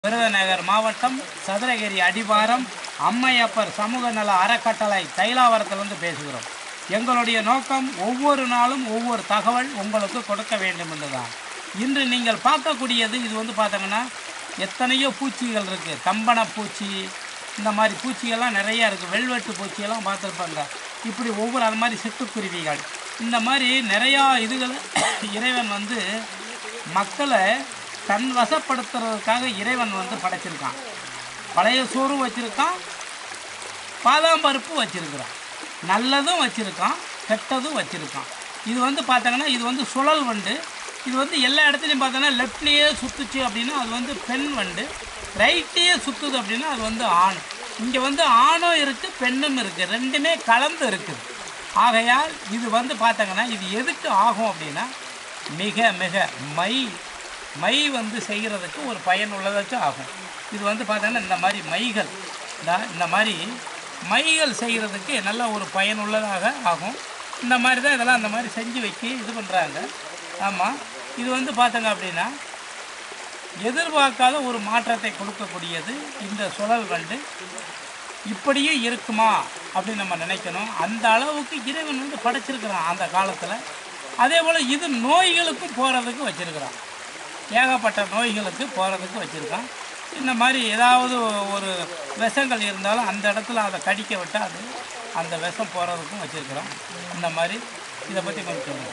விருதுநகர் மாவட்டம் சதுரகிரி அடிவாரம் அம்மையப்பர் சமூக நல அறக்கட்டளை தைலாவரத்திலிருந்து பேசுகிறோம் எங்களுடைய நோக்கம் ஒவ்வொரு நாளும் ஒவ்வொரு தகவல் உங்களுக்கு கொடுக்க வேண்டும் என்றுதான் இன்று நீங்கள் பார்க்கக்கூடியது இது வந்து பார்த்தீங்கன்னா எத்தனையோ பூச்சிகள் இருக்குது கம்பன பூச்சி இந்த மாதிரி பூச்சிகள்லாம் நிறையா இருக்குது வெல்வெட்டு பூச்சியெல்லாம் பார்த்துருப்பாங்க இப்படி ஒவ்வொரு அது மாதிரி சிட்டுக்குருவிகள் இந்த மாதிரி நிறையா இதுகளை இறைவன் வந்து மக்களை தன் வசப்படுத்துறதுக்காக இறைவன் வந்து படைச்சிருக்கான் பழைய சோறும் வச்சுருக்கான் பாதாம் பருப்பு வச்சுருக்குறான் நல்லதும் வச்சுருக்கான் கெட்டதும் வச்சுருக்கான் இது வந்து பார்த்தாங்கன்னா இது வந்து சுழல் வண்டு இது வந்து எல்லா இடத்துலையும் பார்த்தோன்னா லெஃப்ட்லேயே சுற்றுச்சு அப்படின்னா அது வந்து பெண் வண்டு ரைட்லேயே சுற்றுது அப்படின்னா அது வந்து ஆண் இங்கே வந்து ஆணும் இருக்குது பெண்ணும் இருக்குது ரெண்டுமே கலந்து இருக்குது ஆகையால் இது வந்து பார்த்தாங்கன்னா இது எதுக்கு ஆகும் அப்படின்னா மிக மிக மை மை வந்து செய்கிறதுக்கு ஒரு பயன் உள்ளதாச்சு ஆகும் இது வந்து பார்த்தோன்னா இந்த மாதிரி மைகள் இந்த இந்த மாதிரி மைகள் செய்கிறதுக்கு நல்ல ஒரு பயனுள்ளதாக ஆகும் இந்த மாதிரி தான் இதெல்லாம் அந்த மாதிரி செஞ்சு வைக்க இது பண்ணுறாங்க ஆமாம் இது வந்து பார்த்தங்க அப்படின்னா எதிர்பார்க்காத ஒரு மாற்றத்தை கொடுக்கக்கூடியது இந்த சுழல் வண்டு இப்படியே இருக்குமா அப்படின்னு நம்ம நினைக்கணும் அந்த அளவுக்கு இறைவன் வந்து படைச்சிருக்கிறான் அந்த காலத்தில் அதே போல் இது நோய்களுக்கும் போகிறதுக்கு வச்சுருக்கிறான் ஏகப்பட்ட நோய்களுக்கு போகிறதுக்கு வச்சுருக்கான் இந்த மாதிரி ஏதாவது ஒரு விஷங்கள் இருந்தாலும் அந்த இடத்துல அதை கடிக்க விட்டால் அது அந்த விஷம் போகிறதுக்கும் வச்சுருக்கிறோம் இந்த மாதிரி இதை பற்றி கொஞ்சம் சொல்லுங்கள்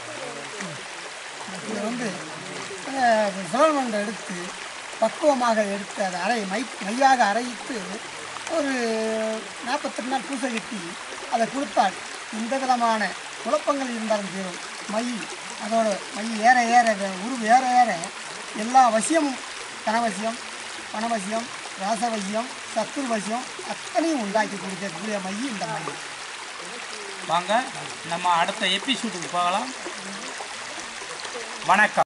இது வந்து சுழல்மண்டை எடுத்து பக்குவமாக எடுத்து அதை அரை மை மையாக அரைத்து ஒரு நாற்பத்தெட்டு நாள் பூசை கட்டி அதை கொடுத்தால் எந்த விதமான குழப்பங்கள் இருந்தாலும் தீரும் மை அதோட மை ஏற ஏற வே- உருவு ஏற ஏற எல்லா வசியமும் தனவசியம் பணவசியம் ராசவசியம் சத்துருவசியம் அத்தனையும் உண்டாக்கி கொடுக்கக்கூடிய மை இந்த மை வாங்க நம்ம அடுத்த எபிசோடுக்கு போகலாம் வணக்கம்